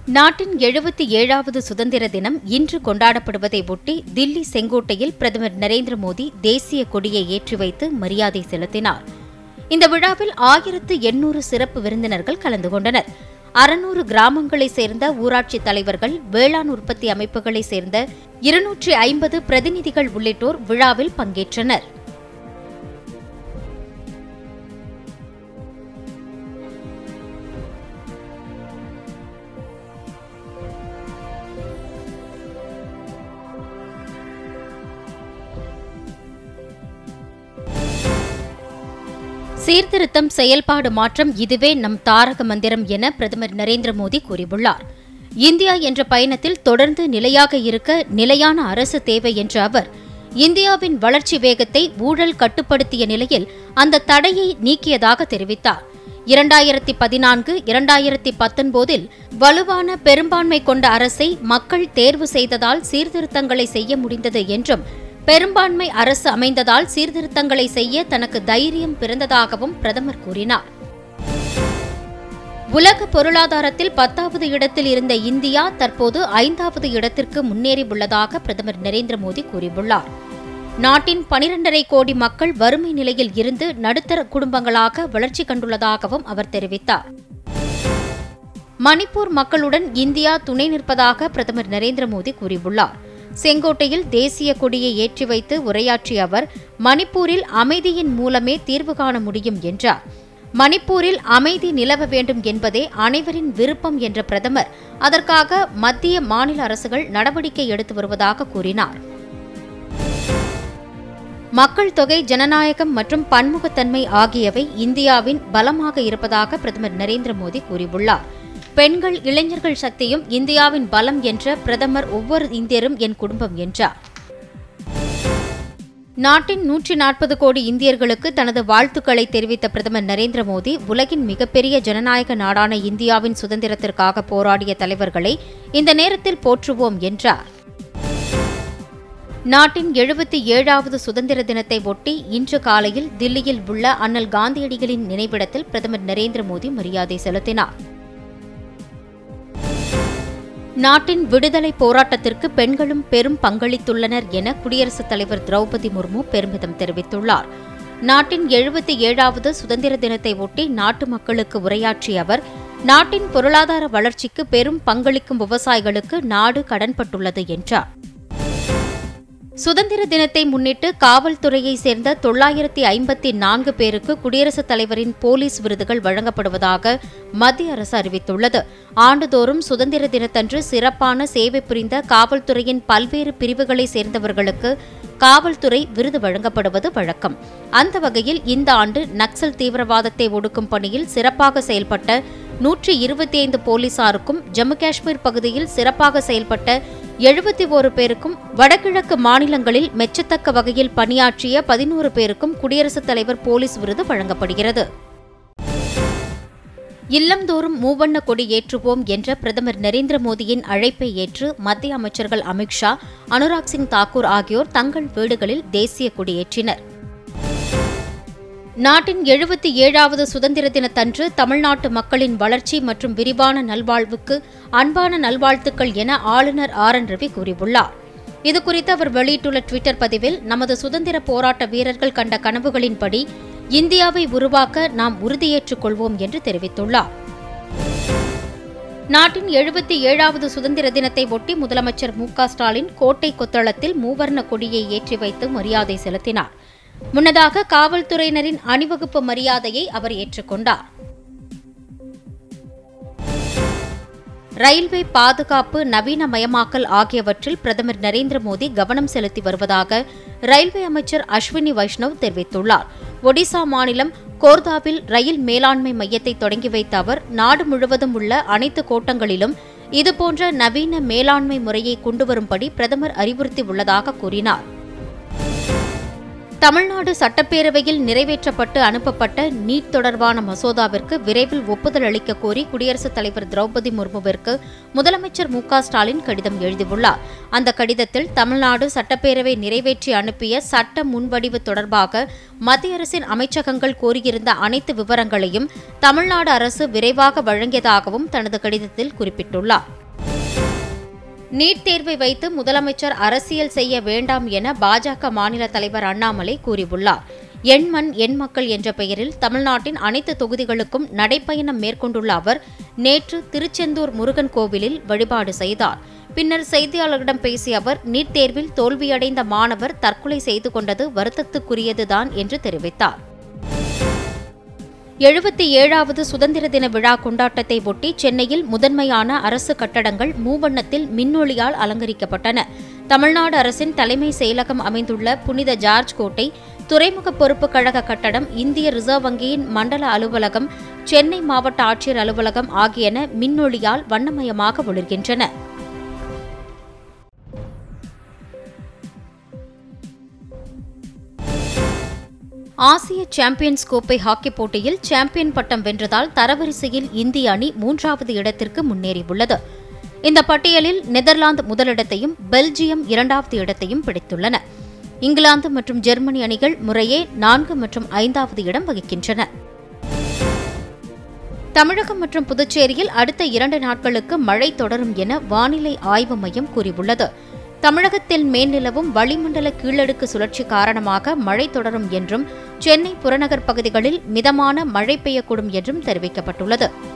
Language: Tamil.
நாட்டின் எழுபத்தி ஏழாவது சுதந்திர தினம் இன்று கொண்டாடப்படுவதை ஒட்டி தில்லி செங்கோட்டையில் பிரதமர் நரேந்திர மோடி தேசிய கொடியை ஏற்றி வைத்து மரியாதை செலுத்தினார் இந்த விழாவில் ஆயிரத்து எண்ணூறு சிறப்பு விருந்தினர்கள் கலந்து கொண்டனர் அறுநூறு கிராமங்களைச் சேர்ந்த ஊராட்சி தலைவர்கள் வேளாண் உற்பத்தி அமைப்புகளைச் சேர்ந்த இருநூற்றி ஐம்பது பிரதிநிதிகள் உள்ளிட்டோர் விழாவில் பங்கேற்றனர் சீர்திருத்தம் செயல்பாடு மாற்றம் இதுவே நம் தாரக மந்திரம் என பிரதமர் நரேந்திர மோடி கூறியுள்ளார் இந்தியா என்ற பயணத்தில் தொடர்ந்து நிலையாக இருக்க நிலையான அரசு தேவை என்ற அவர் இந்தியாவின் வளர்ச்சி வேகத்தை ஊழல் கட்டுப்படுத்திய நிலையில் அந்த தடையை நீக்கியதாக தெரிவித்தார் இரண்டாயிரத்தி பதினான்கு இரண்டாயிரத்தி பத்தொன்பதில் வலுவான பெரும்பான்மை கொண்ட அரசை மக்கள் தேர்வு செய்ததால் சீர்திருத்தங்களை செய்ய முடிந்தது என்றும் பெரும்பான்மை அரசு அமைந்ததால் சீர்திருத்தங்களை செய்ய தனக்கு தைரியம் பிறந்ததாகவும் பிரதமர் கூறினார் உலக பொருளாதாரத்தில் பத்தாவது இடத்தில் இருந்த இந்தியா தற்போது ஐந்தாவது இடத்திற்கு முன்னேறி உள்ளதாக பிரதமர் நரேந்திர மோடி கூறியுள்ளார் நாட்டின் பனிரெண்டரை கோடி மக்கள் வறுமை நிலையில் இருந்து நடுத்தர குடும்பங்களாக வளர்ச்சி கண்டுள்ளதாகவும் அவர் தெரிவித்தார் மணிப்பூர் மக்களுடன் இந்தியா துணை நிற்பதாக பிரதமர் நரேந்திர மோடி கூறியுள்ளார் செங்கோட்டையில் தேசிய கொடியை ஏற்றி வைத்து உரையாற்றிய அவர் மணிப்பூரில் அமைதியின் மூலமே தீர்வு காண முடியும் என்றார் மணிப்பூரில் அமைதி நிலவ வேண்டும் என்பதே அனைவரின் விருப்பம் என்ற பிரதமர் அதற்காக மத்திய மாநில அரசுகள் நடவடிக்கை எடுத்து வருவதாக கூறினார் மக்கள் தொகை ஜனநாயகம் மற்றும் பன்முகத்தன்மை ஆகியவை இந்தியாவின் பலமாக இருப்பதாக பிரதமர் நரேந்திர மோடி கூறியுள்ளார் பெண்கள் இளைஞர்கள் சக்தியும் இந்தியாவின் பலம் என்ற பிரதமர் ஒவ்வொரு இந்தியரும் என் குடும்பம் என்றார் நாட்டின் நூற்றி நாற்பது கோடி இந்தியர்களுக்கு தனது வாழ்த்துக்களை தெரிவித்த பிரதமர் நரேந்திர மோடி உலகின் மிகப்பெரிய ஜனநாயக நாடான இந்தியாவின் சுதந்திரத்திற்காக போராடிய தலைவர்களை இந்த நேரத்தில் போற்றுவோம் என்றார் நாட்டின் எழுபத்தி ஏழாவது சுதந்திர தினத்தை ஒட்டி இன்று காலையில் தில்லியில் உள்ள அண்ணல் காந்தியடிகளின் நினைவிடத்தில் பிரதமர் நரேந்திர மோடி மரியாதை செலுத்தினார் நாட்டின் விடுதலை போராட்டத்திற்கு பெண்களும் பெரும் பங்களித்துள்ளனர் என குடியரசுத் தலைவர் திரௌபதி முர்மு பெருமிதம் தெரிவித்துள்ளார் நாட்டின் எழுபத்தி ஏழாவது சுதந்திர தினத்தை ஒட்டி நாட்டு மக்களுக்கு உரையாற்றிய அவர் நாட்டின் பொருளாதார வளர்ச்சிக்கு பெரும் பங்களிக்கும் விவசாயிகளுக்கு நாடு கடன்பட்டுள்ளது என்றார் சுதந்திர தினத்தை முன்னிட்டு காவல்துறையை சேர்ந்த தொள்ளாயிரத்தி ஐம்பத்தி நான்கு பேருக்கு குடியரசுத் தலைவரின் போலீஸ் விருதுகள் வழங்கப்படுவதாக மத்திய அரசு அறிவித்துள்ளது ஆண்டுதோறும் சுதந்திர தினத்தன்று சிறப்பான சேவை புரிந்த காவல்துறையின் பல்வேறு பிரிவுகளை சேர்ந்தவர்களுக்கு காவல்துறை விருது வழங்கப்படுவது வழக்கம் அந்த வகையில் இந்த ஆண்டு நக்சல் தீவிரவாதத்தை ஒடுக்கும் பணியில் சிறப்பாக செயல்பட்ட நூற்றி இருபத்தி ஐந்து போலீசாருக்கும் ஜம்மு காஷ்மீர் பகுதியில் சிறப்பாக செயல்பட்ட எழுபத்தி ஓரு பேருக்கும் வடகிழக்கு மாநிலங்களில் மெச்சத்தக்க வகையில் பணியாற்றிய பதினோரு பேருக்கும் குடியரசுத் தலைவர் போலீஸ் விருது வழங்கப்படுகிறது இல்லந்தோறும் மூவண்ண கொடி ஏற்றுவோம் என்ற பிரதமர் நரேந்திர மோடியின் அழைப்பை ஏற்று மத்திய அமைச்சர்கள் அமித்ஷா அனுராக் சிங் தாக்கூர் ஆகியோர் தங்கள் வீடுகளில் தேசிய கொடியேற்றினர் நாட்டின் எழுபத்தி ஏழாவது சுதந்திர தினத்தன்று தமிழ்நாட்டு மக்களின் வளர்ச்சி மற்றும் விரிவான நல்வாழ்வுக்கு அன்பான நல்வாழ்த்துக்கள் என ஆளுநர் ஆர் என் ரவி கூறியுள்ளார் இதுகுறித்து அவர் வெளியிட்டுள்ள டுவிட்டர் பதிவில் நமது சுதந்திர போராட்ட வீரர்கள் கண்ட கனவுகளின்படி இந்தியாவை உருவாக்க நாம் உறுதியேற்றுக் கொள்வோம் என்று தெரிவித்துள்ளார் நாட்டின் எழுபத்தி ஏழாவது சுதந்திர தினத்தை ஒட்டி முதலமைச்சர் மு ஸ்டாலின் கோட்டை கொத்தளத்தில் மூவர்ண கொடியை ஏற்றி வைத்து மரியாதை செலுத்தினார் முன்னதாக காவல்துறையினரின் அணிவகுப்பு மரியாதையை அவர் ஏற்றுக்கொண்டார் ரயில்வே பாதுகாப்பு நவீனமயமாக்கல் ஆகியவற்றில் பிரதமர் நரேந்திர மோடி கவனம் செலுத்தி வருவதாக ரயில்வே அமைச்சர் அஸ்வினி வைஷ்ணவ் தெரிவித்துள்ளார் ஒடிசா மாநிலம் கோர்தாவில் ரயில் மேலாண்மை மையத்தை தொடங்கி வைத்த அவர் நாடு முழுவதும் உள்ள அனைத்து கோட்டங்களிலும் இதுபோன்ற நவீன மேலாண்மை முறையை கொண்டுவரும்படி பிரதமர் அறிவுறுத்தியுள்ளதாக கூறினார் தமிழ்நாடு சட்டப்பேரவையில் நிறைவேற்றப்பட்டு அனுப்பப்பட்ட நீட் தொடர்பான மசோதாவிற்கு விரைவில் ஒப்புதல் அளிக்க கோரி குடியரசுத் தலைவர் திரௌபதி முர்முவிற்கு முதலமைச்சர் மு க ஸ்டாலின் கடிதம் எழுதியுள்ளார் அந்த கடிதத்தில் தமிழ்நாடு சட்டப்பேரவை நிறைவேற்றி அனுப்பிய சட்ட முன்வடிவு தொடர்பாக மத்திய அரசின் அமைச்சகங்கள் கோரியிருந்த அனைத்து விவரங்களையும் தமிழ்நாடு அரசு விரைவாக வழங்கியதாகவும் தனது கடிதத்தில் குறிப்பிட்டுள்ளார் நீட் தேர்வை வைத்து முதலமைச்சர் அரசியல் செய்ய வேண்டாம் என பாஜக மாநில தலைவர் அண்ணாமலை கூறியுள்ளார் எண்மண் எண் மக்கள் என்ற பெயரில் தமிழ்நாட்டின் அனைத்து தொகுதிகளுக்கும் நடைப்பயணம் மேற்கொண்டுள்ள அவர் நேற்று திருச்செந்தூர் முருகன் கோவிலில் வழிபாடு செய்தார் பின்னர் செய்தியாளர்களிடம் பேசிய அவர் நீட் தேர்வில் தோல்வியடைந்த மாணவர் தற்கொலை செய்து கொண்டது வருத்தத்துக்குரியதுதான் என்று தெரிவித்தார் எழுபத்தி ஏழாவது சுதந்திர தின விழா கொண்டாட்டத்தை ஒட்டி சென்னையில் முதன்மையான அரசு கட்டடங்கள் மூவண்ணத்தில் மின்னொளியால் அலங்கரிக்கப்பட்டன தமிழ்நாடு அரசின் தலைமை செயலகம் அமைந்துள்ள புனித ஜார்ஜ் கோட்டை துறைமுக பொறுப்பு கழக கட்டடம் இந்திய ரிசர்வ் வங்கியின் மண்டல அலுவலகம் சென்னை மாவட்ட ஆட்சியர் அலுவலகம் ஆகியன மின்னொளியால் வண்ணமயமாக ஒளிர்கின்றன ஆசிய சாம்பியன்ஸ் கோப்பை ஹாக்கி போட்டியில் சாம்பியன் பட்டம் வென்றதால் தரவரிசையில் இந்திய அணி மூன்றாவது இடத்திற்கு முன்னேறியுள்ளது இந்த பட்டியலில் நெதர்லாந்து முதலிடத்தையும் பெல்ஜியம் இரண்டாவது இடத்தையும் பிடித்துள்ளன இங்கிலாந்து மற்றும் ஜெர்மனி அணிகள் முறையே நான்கு மற்றும் ஐந்தாவது இடம் வகிக்கின்றன தமிழகம் மற்றும் புதுச்சேரியில் அடுத்த இரண்டு நாட்களுக்கு மழை தொடரும் என வானிலை ஆய்வு மையம் கூறியுள்ளது தமிழகத்தில் மேல்நிலவும் வளிமண்டல கீழடுக்கு சுழற்சி காரணமாக மழை தொடரும் என்றும் சென்னை புறநகர் பகுதிகளில் மிதமான மழை பெய்யக்கூடும் என்றும் தெரிவிக்கப்பட்டுள்ளது